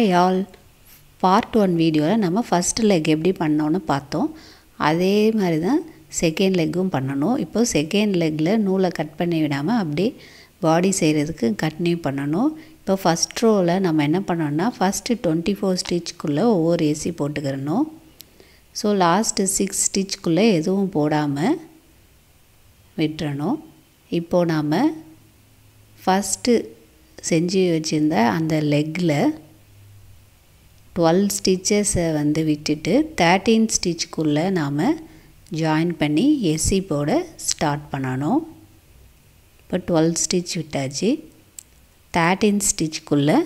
hi all part one வீடியோவில் நம்ம first leg எப்படி பண்ணோன்னு பார்த்தோம் அதே மாதிரி தான் செகண்ட் லெக்கும் பண்ணணும் இப்போ செகண்ட் லெக்கில் நூலை கட் பண்ணி விடாமல் அப்படியே பாடி செய்கிறதுக்கு கண்டினியூ பண்ணணும் இப்போ ஃபஸ்ட் ரோவில் நம்ம என்ன பண்ணோம்னா ஃபஸ்ட்டு டுவெண்ட்டி ஃபோர் ஸ்டிச்சுக்குள்ளே ஒவ்வொரு ஏசி போட்டுக்கிறணும் ஸோ லாஸ்ட்டு சிக்ஸ் ஸ்டிச்சுக்குள்ளே எதுவும் போடாமல் விட்டுறணும் இப்போது நாம் ஃபஸ்ட்டு செஞ்சு வச்சுருந்த அந்த லெக்கில் டுவெல் ஸ்டிச்சஸை வந்து விட்டுட்டு தேர்ட்டீன் ஸ்டிச்சுக்குள்ளே நாம் ஜாயின் பண்ணி எஸ்சி போட ஸ்டார்ட் பண்ணணும் இப்போ டுவெல் ஸ்டிச் விட்டாச்சு தேர்ட்டீன் ஸ்டிச்சுக்குள்ளே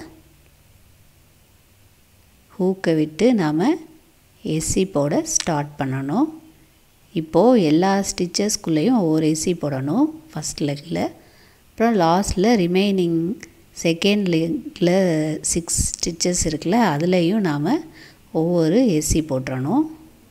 ஹூக்கை விட்டு நாம் எஸ்சி போட ஸ்டார்ட் பண்ணணும் இப்போது எல்லா ஸ்டிச்சஸ்குள்ளேயும் ஒவ்வொரு எஸ்சி போடணும் ஃபஸ்ட் லெக்கில் அப்புறம் லாஸ்ட்டில் ரிமைனிங் செகண்ட் லெக்கில் சிக்ஸ் ஸ்டிச்சஸ் இருக்குல்ல அதுலேயும் நாம் ஒவ்வொரு எஸ்சி போட்டுறணும்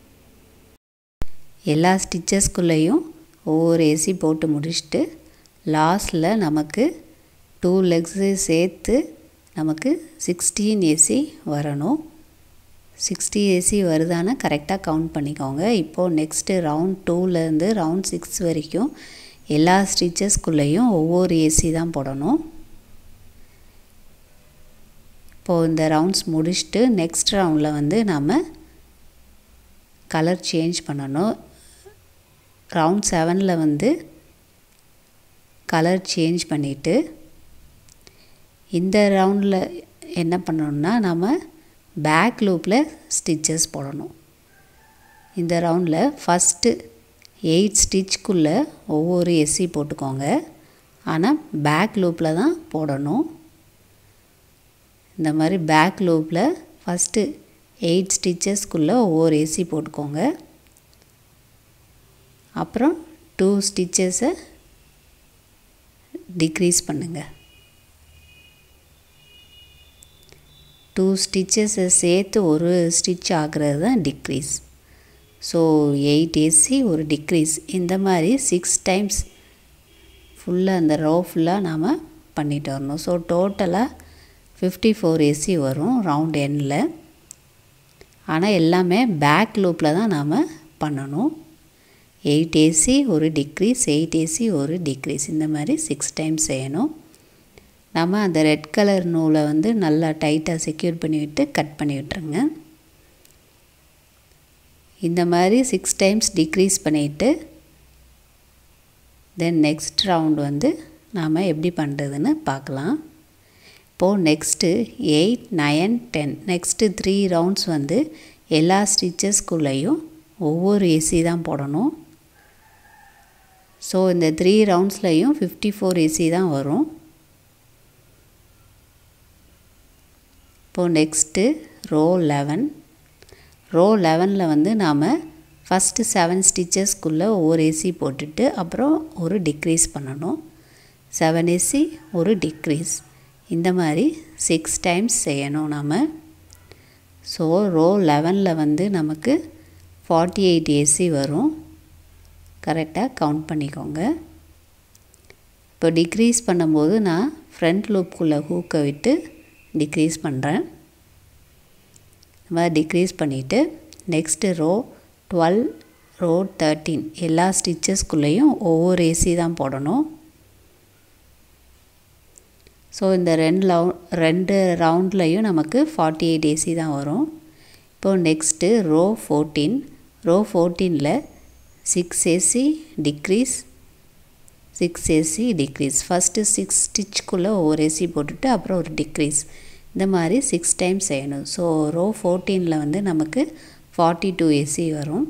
எல்லா ஸ்டிச்சஸ்குள்ளேயும் ஒவ்வொரு ஏசி போட்டு முடிச்சுட்டு லாஸ்ட்டில் நமக்கு டூ லெக்ஸு சேர்த்து நமக்கு சிக்ஸ்டீன் ஏசி வரணும் சிக்ஸ்டி ஏசி வருதான்னு கரெக்டாக கவுண்ட் பண்ணிக்கோங்க இப்போது நெக்ஸ்ட்டு ரவுண்ட் டூலேருந்து ரவுண்ட் சிக்ஸ் வரைக்கும் எல்லா ஸ்டிச்சஸ்குள்ளேயும் ஒவ்வொரு ஏசி தான் போடணும் இப்போது இந்த ரவுண்ட்ஸ் முடிச்சுட்டு நெக்ஸ்ட் ரவுண்டில் வந்து நாம் கலர் சேஞ்ச் பண்ணணும் ரவுண்ட் செவனில் வந்து கலர் சேஞ்ச் பண்ணிவிட்டு இந்த ரவுண்டில் என்ன பண்ணணும்னா நம்ம பேக் லூப்பில் ஸ்டிச்சஸ் போடணும் இந்த ரவுண்டில் ஃபஸ்ட்டு எயிட் ஸ்டிச்சுக்குள்ளே ஒவ்வொரு எஸ்சி போட்டுக்கோங்க ஆனால் பேக் லூப்பில் தான் போடணும் இந்த மாதிரி பேக் லூப்பில் ஃபஸ்ட்டு எயிட் ஸ்டிச்சஸ்க்குள்ளே ஒவ்வொரு ஏசி போட்டுக்கோங்க அப்புறம் டூ ஸ்டிச்சஸை டிக்ரீஸ் பண்ணுங்கள் டூ ஸ்டிச்சஸை சேர்த்து ஒரு ஸ்டிச் ஆகிறது தான் டிக்ரீஸ் ஸோ எயிட் ஏசி ஒரு டிக்ரீஸ் இந்த மாதிரி சிக்ஸ் டைம்ஸ் ஃபுல்லாக அந்த ரோ ஃபுல்லாக நாம் பண்ணிட்டு வரணும் ஸோ டோட்டலாக ஃபிஃப்டி ஃபோர் ஏசி வரும் ரவுண்ட் எண்ணில் ஆனால் எல்லாமே பேக் லூப்பில் தான் நாம் பண்ணணும் எயிட் ஏசி ஒரு டிக்ரீஸ் எயிட் ஏசி ஒரு டிக்ரீஸ் இந்த மாதிரி சிக்ஸ் டைம்ஸ் செய்யணும் நம்ம அந்த ரெட் கலர் நூலை வந்து நல்லா டைட்டாக செக்யூர் பண்ணி விட்டு கட் பண்ணி விட்டுருங்க இந்த மாதிரி சிக்ஸ் டைம்ஸ் டிக்ரீஸ் பண்ணிவிட்டு தென் நெக்ஸ்ட் ரவுண்ட் வந்து நாம் எப்படி பண்ணுறதுன்னு பார்க்கலாம் இப்போது next eight nine ten next three rounds வந்து எல்லா ஸ்டிச்சஸ்குள்ளேயும் ஒவ்வொரு ஏசி தான் போடணும் ஸோ இந்த த்ரீ ரவுண்ட்ஸ்லையும் ஃபிஃப்டி ஃபோர் ஏசி தான் வரும் இப்போது நெக்ஸ்ட்டு ரோ லெவன் ரோ லெவனில் வந்து நாம் ஃபஸ்ட்டு செவன் ஸ்டிச்சஸ்க்குள்ளே ஒவ்வொரு ஏசி போட்டுட்டு அப்புறம் ஒரு டிக்ரீஸ் பண்ணணும் செவன் ஏசி ஒரு டிக்ரீஸ் இந்த மாதிரி சிக்ஸ் டைம்ஸ் செய்யணும் நாம் ஸோ ரோ லெவனில் வந்து நமக்கு ஃபார்ட்டி எயிட் ஏசி வரும் கரெக்டாக கவுண்ட் பண்ணிக்கோங்க இப்போ டிக்ரீஸ் பண்ணும்போது நான் ஃப்ரண்ட் லூப்புக்குள்ளே ஹூக்கை விட்டு டிக்ரீஸ் பண்ணுறேன் இந்த மாதிரி டிக்ரீஸ் பண்ணிவிட்டு next row twelve row thirteen எல்லா ஸ்டிச்சஸ்குள்ளேயும் ஒவ்வொரு ஏசி தான் போடணும் ஸோ இந்த ரெண்டு லவு ரெண்டு ரவுண்ட்லேயும் நமக்கு ஃபார்ட்டி எயிட் ஏசி தான் வரும் இப்போது நெக்ஸ்ட்டு ரோ ஃபோர்டீன் ரோ ஃபோர்டீனில் six SC decrease six SC decrease first six ஸ்டிச்சுக்குள்ளே ஒவ்வொரு ஏசி போட்டுட்டு அப்புறம் ஒரு டிக்ரீஸ் இந்த மாதிரி சிக்ஸ் டைம் செய்யணும் ஸோ ரோ ஃபோர்டீனில் வந்து நமக்கு ஃபார்ட்டி டூ ஏசி வரும்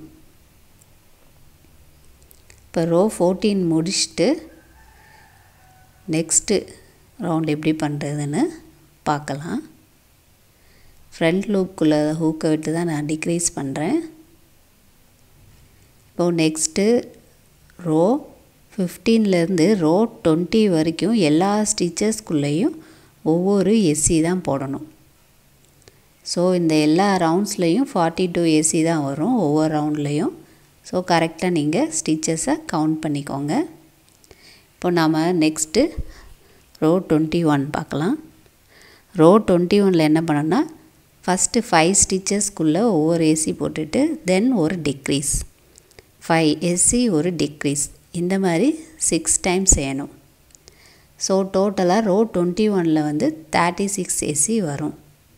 இப்போ ரோ ஃபோர்டீன் முடிச்சுட்டு நெக்ஸ்ட்டு ரவுண்ட் எப்படி பண்ணுறதுன்னு பார்க்கலாம் ஃப்ரண்ட் லூப்புக்குள்ளே ஹூக்கை விட்டு தான் நான் டிக்ரீஸ் பண்ணுறேன் இப்போது நெக்ஸ்ட்டு ரோ ஃபிஃப்டீன்லேருந்து ரோ டுவெண்ட்டி வரைக்கும் எல்லா ஸ்டிச்சஸ்குள்ளேயும் ஒவ்வொரு எஸ்சி தான் போடணும் ஸோ இந்த எல்லா ரவுண்ட்ஸ்லேயும் ஃபார்ட்டி டூ ஏசி தான் வரும் ஒவ்வொரு ரவுண்ட்லேயும் ஸோ கரெக்டாக நீங்கள் ஸ்டிச்சஸை கவுண்ட் பண்ணிக்கோங்க இப்போ நாம் நெக்ஸ்ட்டு ரோ டுவெண்ட்டி ஒன் பார்க்கலாம் ரோ டுவெண்ட்டி ஒனில் என்ன பண்ணோன்னா ஃபஸ்ட்டு ஃபைவ் ஸ்டிச்சஸ்க்குள்ளே ஒவ்வொரு ஏசி போட்டுட்டு தென் ஒரு டிக்ரீஸ் ஃபைவ் எஸ்சி ஒரு டிக்ரீஸ் இந்த மாதிரி சிக்ஸ் டைம்ஸ் செய்யணும் ஸோ டோட்டலாக ரோ டுவெண்ட்டி ஒனில் வந்து தேர்ட்டி சிக்ஸ் எஸ்சி வரும்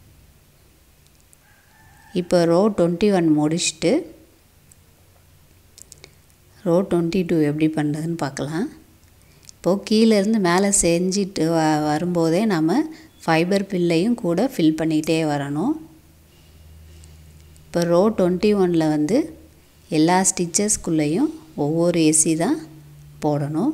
இப்போ ரோ டுவெண்ட்டி ஒன் முடிச்சுட்டு ரோ டுவெண்ட்டி டூ எப்படி பண்ணுறதுன்னு பார்க்கலாம் இப்போது கீழேருந்து மேலே செஞ்சுட்டு வ வரும்போதே நம்ம ஃபைபர் பில்லையும் கூட ஃபில் பண்ணிகிட்டே வரணும் இப்போ ரோ டுவெண்ட்டி ஒனில் வந்து எல்லா ஸ்டிச்சஸ்க்குள்ளேயும் ஒவ்வொரு ஏசி தான் போடணும்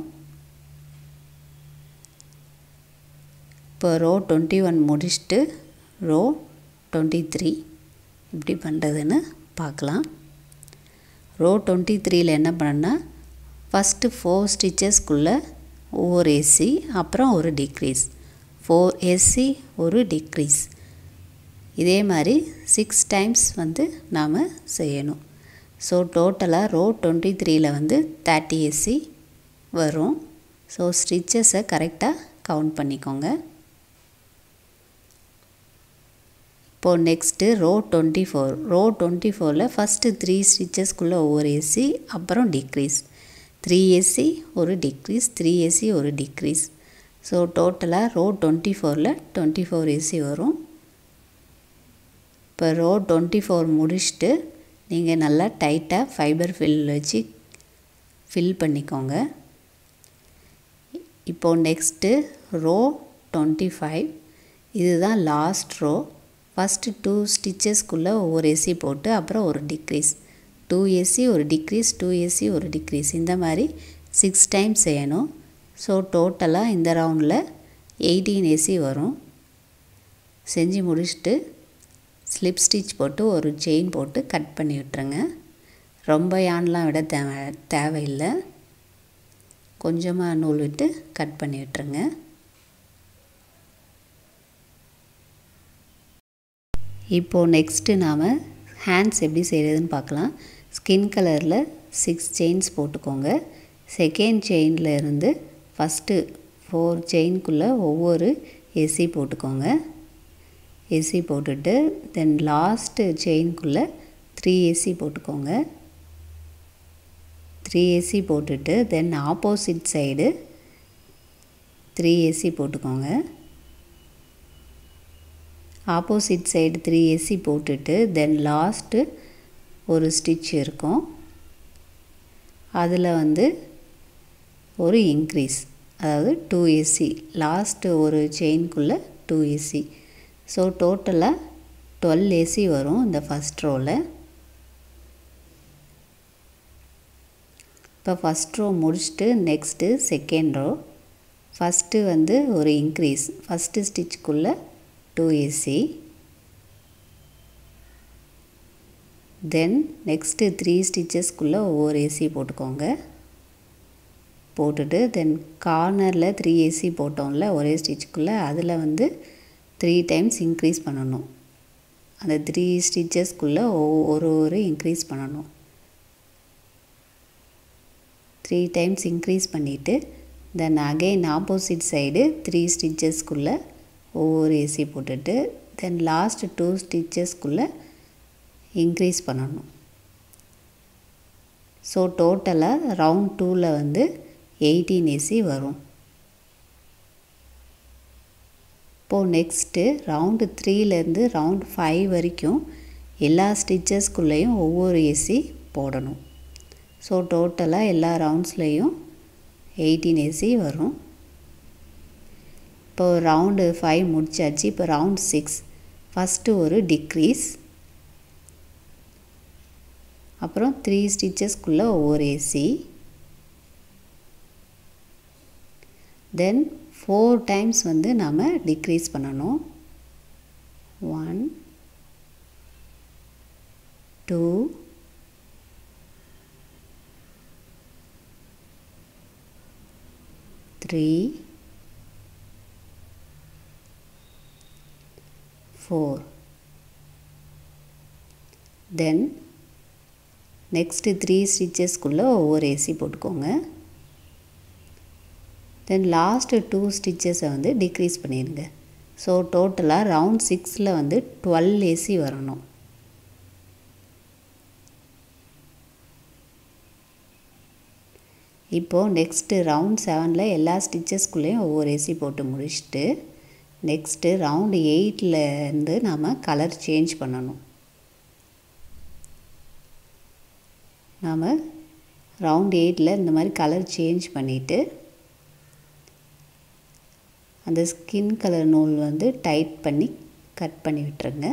இப்போ ரோ டுவெண்ட்டி ஒன் முடிச்சுட்டு ரோ டுவெண்ட்டி த்ரீ எப்படி பண்ணுறதுன்னு பார்க்கலாம் ரோ டுவெண்ட்டி த்ரீயில் என்ன பண்ணேன்னா ஃபஸ்ட்டு ஃபோர் ஸ்டிச்சஸ்க்குள்ளே ஒவ்வொரு ஏசி அப்புறம் ஒரு டிக்ரீஸ் ஃபோர் ஏசி ஒரு டிக்ரீஸ் இதே மாதிரி சிக்ஸ் டைம்ஸ் வந்து நாம் செய்யணும் ஸோ டோட்டலாக ரோ டுவெண்ட்டி த்ரீயில் வந்து தேர்ட்டி ஏசி வரும் ஸோ ஸ்டிச்சஸை கரெக்டாக கவுண்ட் பண்ணிக்கோங்க இப்போது next row twenty four row twenty ஃபோரில் ஃபஸ்ட்டு த்ரீ ஸ்டிச்சஸ்க்குள்ளே ஒவ்வொரு ஏசி அப்புறம் டிக்ரீஸ் த்ரீ ஏசி ஒரு டிக்ரீஸ் த்ரீ ஏசி ஒரு டிக்ரீஸ் ஸோ டோட்டலாக ரோ டுவெண்ட்டி ஃபோரில் டுவெண்ட்டி ஃபோர் ஏசி வரும் இப்போ ரோ டுவெண்ட்டி ஃபோர் முடிச்சுட்டு நீங்கள் நல்லா டைட்டாக ஃபைபர் ஃபில் வச்சு ஃபில் பண்ணிக்கோங்க இப்போது நெக்ஸ்ட்டு ரோ டுவெண்ட்டி ஃபைவ் இதுதான் லாஸ்ட் ரோ ஃபஸ்ட்டு டூ ஸ்டிச்சஸ்க்குள்ளே ஒவ்வொரு ஏசி போட்டு அப்புறம் ஒரு டிக்ரீஸ் டூ ஏசி ஒரு டிக்ரீஸ் டூ ஏசி ஒரு டிக்ரீஸ் இந்த மாதிரி சிக்ஸ் டைம்ஸ் செய்யணும் ஸோ டோட்டலாக இந்த ரவுண்டில் எயிட்டீன் ஏசி வரும் செஞ்சு முடிச்சுட்டு ஸ்லிப் ஸ்டிச் போட்டு ஒரு செயின் போட்டு கட் பண்ணி விட்டுருங்க ரொம்ப யான்லாம் விட தேவை தேவையில்லை கொஞ்சமாக நூல் விட்டு கட் பண்ணி விட்டுருங்க இப்போது நெக்ஸ்ட்டு நாம் ஹேண்ட்ஸ் எப்படி செய்கிறதுன்னு பார்க்கலாம் ஸ்கின் கலரில் சிக்ஸ் செயின்ஸ் போட்டுக்கோங்க செகண்ட் செயினில் இருந்து ஃபஸ்ட்டு ஃபோர் செயின்குள்ளே ஒவ்வொரு ஏசி போட்டுக்கோங்க ஏசி போட்டுட்டு தென் லாஸ்ட்டு செயின்குள்ளே த்ரீ ஏசி போட்டுக்கோங்க த்ரீ ஏசி போட்டுட்டு then opposite side three SC போட்டுக்கோங்க ஆப்போசிட் சைடு த்ரீ ஏசி போட்டுட்டு தென் லாஸ்ட்டு ஒரு ஸ்டிச் இருக்கும் அதில் வந்து ஒரு இன்க்ரீஸ் அதாவது டூ ஏசி லாஸ்ட்டு ஒரு செயின்குள்ளே டூ ஏசி ஸோ டோட்டலாக டுவெல் ஏசி வரும் இந்த ஃபஸ்ட் ரோவில் இப்போ ஃபஸ்ட் ரோ முடிச்சுட்டு நெக்ஸ்ட்டு செகண்ட் ரோ ஃபஸ்ட்டு வந்து ஒரு இன்க்ரீஸ் ஃபஸ்ட்டு ஸ்டிச்சுக்குள்ளே two SC then next three ஸ்டிச்சஸ்க்குள்ளே ஒவ்வொரு ஏசி போட்டுக்கோங்க போட்டுட்டு தென் கார்னரில் த்ரீ ஏசி போட்டோம்ல ஒரே ஸ்டிச்சுக்குள்ளே அதில் வந்து த்ரீ டைம்ஸ் இன்க்ரீஸ் பண்ணணும் அந்த த்ரீ ஸ்டிச்சஸ்க்குள்ளே ஒரு ஒரு இன்க்ரீஸ் பண்ணணும் த்ரீ டைம்ஸ் இன்க்ரீஸ் பண்ணிவிட்டு then again opposite side three ஸ்டிச்சஸ்க்குள்ளே ஒவ்வொரு ஏசி போட்டுட்டு தென் லாஸ்ட் டூ ஸ்டிச்சஸ்க்குள்ளே இன்க்ரீஸ் பண்ணணும் ஸோ டோட்டலாக ரவுண்ட் டூவில் வந்து எயிட்டீன் ஏசி வரும் இப்போது நெக்ஸ்ட்டு ரவுண்டு த்ரீலேருந்து ரவுண்ட் ஃபைவ் வரைக்கும் எல்லா ஸ்டிச்சஸ்க்குள்ளேயும் ஒவ்வொரு ஏசி போடணும் ஸோ டோட்டலாக எல்லா ரவுண்ட்ஸ்லேயும் எயிட்டீன் ஏசி வரும் இப்போ ரவுண்டு ஃபைவ் முடிச்சாச்சு இப்போ ரவுண்ட் சிக்ஸ் ஃபஸ்ட்டு ஒரு டிக்ரீஸ் அப்புறம் த்ரீ ஸ்டிச்சஸ்க்குள்ளே ஒவ்வொரு ஏசி தென் ஃபோர் டைம்ஸ் வந்து நாம் டிக்ரீஸ் பண்ணணும் one two three four then next three ஸ்டிச்சஸ்க்குள்ளே ஒவ்வொரு ஏசி போட்டுக்கோங்க தென் லாஸ்ட்டு டூ ஸ்டிச்சஸை வந்து டிக்ரீஸ் பண்ணிடுங்க ஸோ டோட்டலாக ரவுண்ட் சிக்ஸில் வந்து டுவெல் ஏசி வரணும் இப்போது நெக்ஸ்ட்டு ரவுண்ட் செவனில் எல்லா ஸ்டிச்சஸ்குள்ளேயும் ஒவ்வொரு ஏசி போட்டு முடிச்சுட்டு நெக்ஸ்ட்டு ரவுண்டு எயிட்லேருந்து நாம் கலர் சேஞ்ச் பண்ணணும் நாம் ரவுண்ட் எயிட்டில் இந்த மாதிரி கலர் சேஞ்ச் பண்ணிவிட்டு அந்த ஸ்கின் கலர் நூல் வந்து டைட் பண்ணி கட் பண்ணி விட்டுருங்க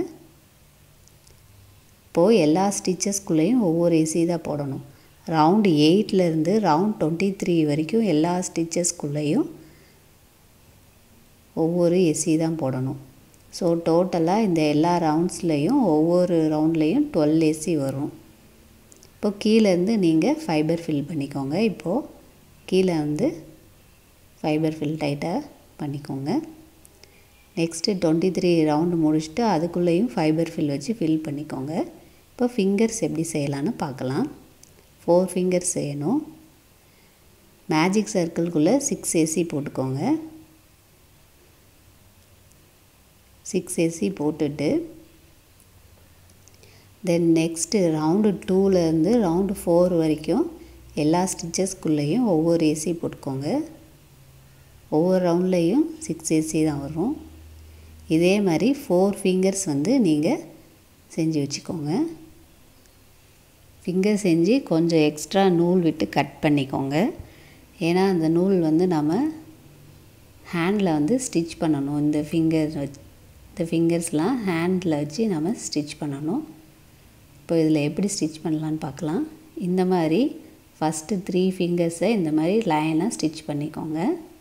இப்போது எல்லா ஸ்டிச்சஸ்குள்ளேயும் ஒவ்வொரு ஏசி தான் போடணும் ரவுண்டு எயிட்லேருந்து ரவுண்ட் டுவெண்ட்டி த்ரீ வரைக்கும் எல்லா ஸ்டிச்சஸ்குள்ளேயும் ஒவ்வொரு எஸ்சி தான் போடணும் ஸோ டோட்டலாக இந்த எல்லா ரவுண்ட்ஸ்லேயும் ஒவ்வொரு ரவுண்ட்லேயும் டுவெல் எஸ்சி வரும் இப்போ கீழேருந்து நீங்கள் ஃபைபர் ஃபில் பண்ணிக்கோங்க இப்போது கீழே வந்து ஃபைபர் ஃபில் டைட்டாக பண்ணிக்கோங்க நெக்ஸ்ட்டு டுவெண்ட்டி த்ரீ ரவுண்டு முடிச்சுட்டு அதுக்குள்ளேயும் ஃபைபர் ஃபில் வச்சு ஃபில் பண்ணிக்கோங்க இப்போ ஃபிங்கர்ஸ் எப்படி செய்யலான்னு பார்க்கலாம் ஃபோர் ஃபிங்கர்ஸ் செய்யணும் மேஜிக் சர்க்கிள்குள்ளே சிக்ஸ் ஏசி போட்டுக்கோங்க சிக்ஸ் ஏசி போட்டுட்டு தென் நெக்ஸ்ட்டு ரவுண்டு டூலேருந்து ரவுண்டு ஃபோர் வரைக்கும் எல்லா ஸ்டிச்சஸ்குள்ளேயும் ஒவ்வொரு ஏசி போட்டுக்கோங்க ஒவ்வொரு ரவுண்ட்லேயும் சிக்ஸ் ஏசி தான் வரும் இதே மாதிரி ஃபோர் ஃபிங்கர்ஸ் வந்து நீங்கள் செஞ்சு வச்சுக்கோங்க ஃபிங்கர் செஞ்சு கொஞ்சம் எக்ஸ்ட்ரா நூல் விட்டு கட் பண்ணிக்கோங்க ஏன்னா அந்த நூல் வந்து நம்ம ஹேண்டில் வந்து ஸ்டிச் பண்ணணும் இந்த ஃபிங்கர் வச்சு இந்த ஃபிங்கர்ஸ்லாம் ஹேண்டில் வச்சு நம்ம ஸ்டிச் பண்ணணும் இப்போ இதில் எப்படி ஸ்டிச் பண்ணலான்னு பார்க்கலாம் இந்த மாதிரி ஃபஸ்ட்டு த்ரீ ஃபிங்கர்ஸை இந்த மாதிரி லைனாக ஸ்டிச் பண்ணிக்கோங்க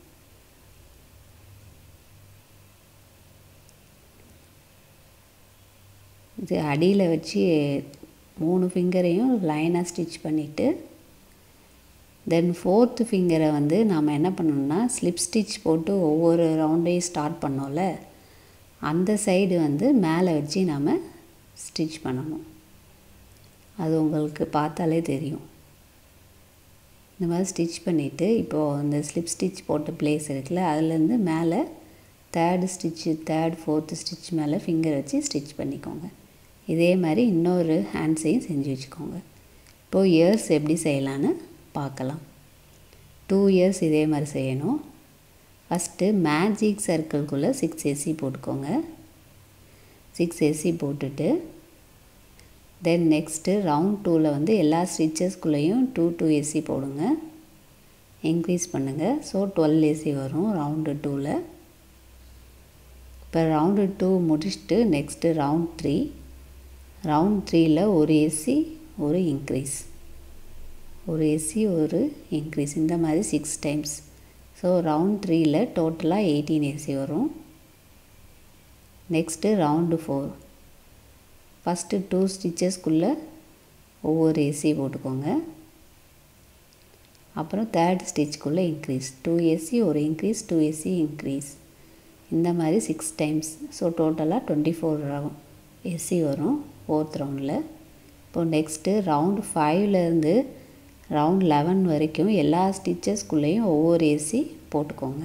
இது அடியில் வச்சு மூணு ஃபிங்கரையும் லைனாக ஸ்டிச் பண்ணிவிட்டு தென் ஃபோர்த்து ஃபிங்கரை வந்து நாம் என்ன பண்ணணும்னா ஸ்லிப் ஸ்டிச் போட்டு ஒவ்வொரு ரவுண்டையும் ஸ்டார்ட் பண்ணோம்ல அந்த சைடு வந்து மேலே வச்சு நாம் ஸ்டிச் பண்ணணும் அது உங்களுக்கு பார்த்தாலே தெரியும் இந்த மாதிரி ஸ்டிச் பண்ணிவிட்டு இப்போது அந்த ஸ்லிப் ஸ்டிச் போட்ட பிளேஸ் இருக்குல்ல அதுலேருந்து மேலே third stitch third fourth stitch மேலே ஃபிங்கர் வச்சு ஸ்டிச் பண்ணிக்கோங்க இதே மாதிரி இன்னொரு ஹேண்ட்ஸையும் செஞ்சு வச்சுக்கோங்க இப்போது இயர்ஸ் எப்படி செய்யலான்னு பார்க்கலாம் டூ இயர்ஸ் இதே மாதிரி செய்யணும் ஃபஸ்ட்டு மேஜிக் சர்க்கிள்குள்ளே சிக்ஸ் ஏசி போட்டுக்கோங்க சிக்ஸ் ஏசி போட்டுட்டு தென் நெக்ஸ்ட்டு ரவுண்ட் டூவில் வந்து எல்லா ஸ்டிச்சஸ்குள்ளேயும் டூ டூ ஏசி போடுங்க இன்க்ரீஸ் பண்ணுங்கள் ஸோ டுவெல் ஏசி வரும் ரவுண்டு டூவில் இப்போ ரவுண்டு டூ முடிச்சுட்டு நெக்ஸ்ட்டு ரவுண்ட் த்ரீ ரவுண்ட் த்ரீயில் ஒரு ஏசி ஒரு இன்க்ரீஸ் ஒரு ஏசி ஒரு இன்க்ரீஸ் இந்த மாதிரி சிக்ஸ் டைம்ஸ் ஸோ ரவுண்ட் த்ரீயில் டோட்டலாக எயிட்டீன் ஏசி வரும் next round four first two ஸ்டிச்சஸ்க்குள்ளே ஒவ்வொரு ஏசி போட்டுக்கோங்க அப்புறம் தேர்ட் ஸ்டிச்சுக்குள்ளே இன்க்ரீஸ் டூ ஏசி ஒரு இன்க்ரீஸ் டூ ஏசி இன்க்ரீஸ் இந்த மாதிரி சிக்ஸ் டைம்ஸ் ஸோ டோட்டலாக டுவெண்ட்டி ஃபோர் ரவுண்ட் ஏசி வரும் ஃபோர்த் ரவுண்டில் இப்போது நெக்ஸ்ட்டு ரவுண்டு ஃபைவ்லேருந்து ரவுண்ட் லெவன் வரைக்கும் எல்லா ஸ்டிச்சஸ்குள்ளேயும் ஒவ்வொரு ஏசி போட்டுக்கோங்க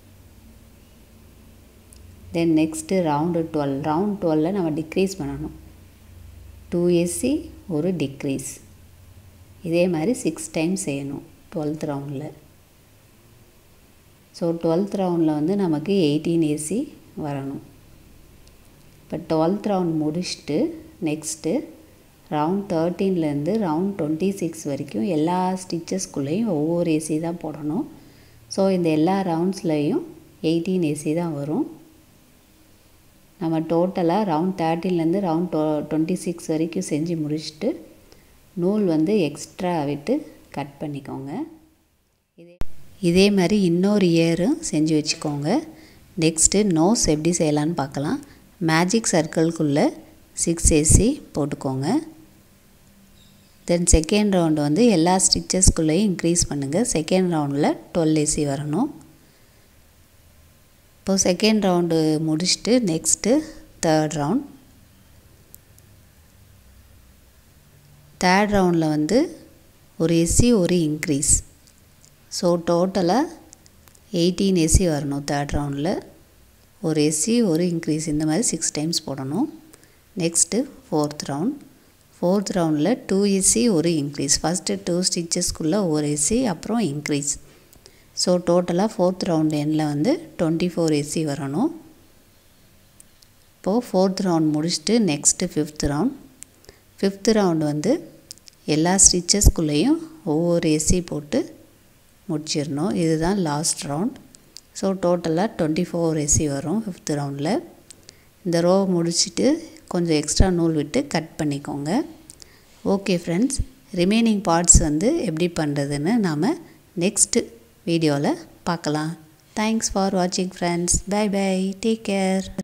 then next round twelve round டுவெல்ல நம்ம டிக்ரீஸ் பண்ணணும் டூ ஏசி ஒரு டிக்ரீஸ் இதே மாதிரி சிக்ஸ் டைம் செய்யணும் டுவெல்த் ரவுண்டில் ஸோ டுவெல்த் ரவுண்டில் வந்து நமக்கு எயிட்டீன் ஏசி வரணும் இப்போ டுவெல்த் ரவுண்ட் முடிச்சுட்டு நெக்ஸ்ட்டு ரவுண்ட் தேர்ட்டீன்லேருந்து ரவுண்ட் டுவெண்ட்டி சிக்ஸ் வரைக்கும் எல்லா ஸ்டிச்சஸ்குள்ளேயும் ஒவ்வொரு ஏசி தான் போடணும் ஸோ இந்த எல்லா ரவுண்ட்ஸ்லேயும் எயிட்டீன் ஏசி தான் வரும் நம்ம டோட்டலாக ரவுண்ட் தேர்ட்டீன்லேருந்து ரவுண்ட் டொ டுவெண்ட்டி சிக்ஸ் வரைக்கும் செஞ்சு முடிச்சுட்டு நூல் வந்து எக்ஸ்ட்ரா விட்டு கட் பண்ணிக்கோங்க இதே இதே மாதிரி இன்னொரு இயரும் செஞ்சு வச்சுக்கோங்க நெக்ஸ்ட்டு நோஸ் எப்படி செய்யலான்னு பார்க்கலாம் மேஜிக் சர்க்கிள்குள்ளே சிக்ஸ் ஏசி போட்டுக்கோங்க தென் செகண்ட் ரவுண்டு வந்து எல்லா ஸ்டிச்சஸ்குள்ளேயும் இன்க்ரீஸ் பண்ணுங்கள் செகண்ட் ரவுண்டில் டுவெல் ஏசி வரணும் இப்போது செகண்ட் ரவுண்டு முடிச்சுட்டு நெக்ஸ்ட்டு தேர்ட் ரவுண்ட் தேர்ட் ரவுண்டில் வந்து ஒரு ஏசி ஒரு இன்க்ரீஸ் ஸோ டோட்டலாக எயிட்டீன் ஏசி வரணும் தேர்ட் ரவுண்டில் ஒரு எஸ்சி ஒரு இன்க்ரீஸ் இந்த மாதிரி சிக்ஸ் டைம்ஸ் போடணும் நெக்ஸ்ட்டு ஃபோர்த் ரவுண்ட் ஃபோர்த் ரவுண்டில் டூ எஸ்சி ஒரு இன்க்ரீஸ் ஃபஸ்ட்டு டூ ஸ்டிச்சஸ்க்குள்ளே ஒரு எஸ்சி அப்புறம் இன்க்ரீஸ் ஸோ டோட்டலாக ஃபோர்த் ரவுண்ட் எண்டில் வந்து டுவெண்ட்டி ஃபோர் எஸ்சி வரணும் இப்போது ஃபோர்த் ரவுண்ட் முடிச்சுட்டு next fifth round fifth round வந்து எல்லா ஸ்டிச்சஸ்குள்ளேயும் ஒவ்வொரு எஸ்சி போட்டு முடிச்சிடணும் இதுதான் லாஸ்ட் ரவுண்ட் ஸோ டோட்டலாக டுவெண்ட்டி ஃபோர் எஸ்சி வரும் ஃபிஃப்த் ரவுண்டில் இந்த ரோ முடிச்சுட்டு கொஞ்சம் எக்ஸ்ட்ரா நூல் விட்டு கட் பண்ணிக்கோங்க ஓகே ஃப்ரெண்ட்ஸ் ரிமைனிங் பார்ட்ஸ் வந்து எப்படி பண்ணுறதுன்னு நாம் நெக்ஸ்ட்டு வீடியோவில் பார்க்கலாம் தேங்க்ஸ் ஃபார் வாட்சிங் friends bye bye take care